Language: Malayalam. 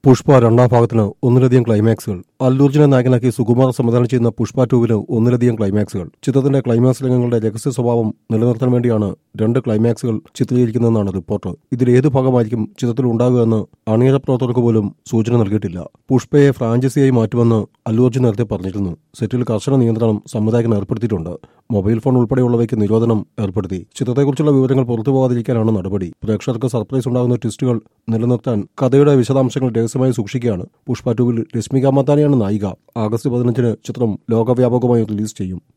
പുഷ്പ രണ്ടാം ഭാഗത്തിന് ഒന്നിലധികം ക്ലൈമാക്സുകൾ അല്ലൂർജിനെ നായകനാക്കി സുകുമാർ സംവിധാനം ചെയ്യുന്ന പുഷ്പ ടൂവിന് ഒന്നിലധികം ക്ലൈമാക്സുകൾ ചിത്രത്തിന്റെ ക്ലൈമാക്സ് രംഗങ്ങളുടെ രഹസ്യ സ്വഭാവം നിലനിർത്താൻ വേണ്ടിയാണ് രണ്ട് ക്ലൈമാക്സുകൾ ചിത്രീകരിക്കുന്നതെന്നാണ് റിപ്പോർട്ട് ഇതിൽ ഏത് ഭാഗമായിരിക്കും ചിത്രത്തിൽ ഉണ്ടാകുക എന്ന് അണിയറ പ്രവർത്തകർക്ക് പോലും സൂചന നൽകിയിട്ടില്ല പുഷ്പയെ ഫ്രാഞ്ചൈസിയായി മാറ്റുമെന്ന് അല്ലു അർജുൻ നേരത്തെ പറഞ്ഞിരുന്നു സെറ്റിൽ കർശന നിയന്ത്രണം സംവിധായകൻ ഏർപ്പെടുത്തിയിട്ടുണ്ട് മൊബൈൽ ഫോൺ ഉൾപ്പെടെയുള്ളവയ്ക്ക് നിരോധനം ഏർപ്പെടുത്തി ചിത്രത്തെക്കുറിച്ചുള്ള വിവരങ്ങൾ പുറത്തു പോകാതിരിക്കാനാണ് നടപടി പ്രേക്ഷകർക്ക് സർപ്രൈസ് ഉണ്ടാകുന്ന ട്വിസ്റ്റുകൾ നിലനിർത്താൻ കഥയുടെ വിശദാംശങ്ങൾ രഹസ്യമായി സൂക്ഷിക്കുകയാണ് പുഷ്പ ടൂവിൽ രശ്മിക മത്താനിയാണ് നായിക ആഗസ്റ്റ് പതിനഞ്ചിന് ചിത്രം ലോകവ്യാപകമായി റിലീസ് ചെയ്യും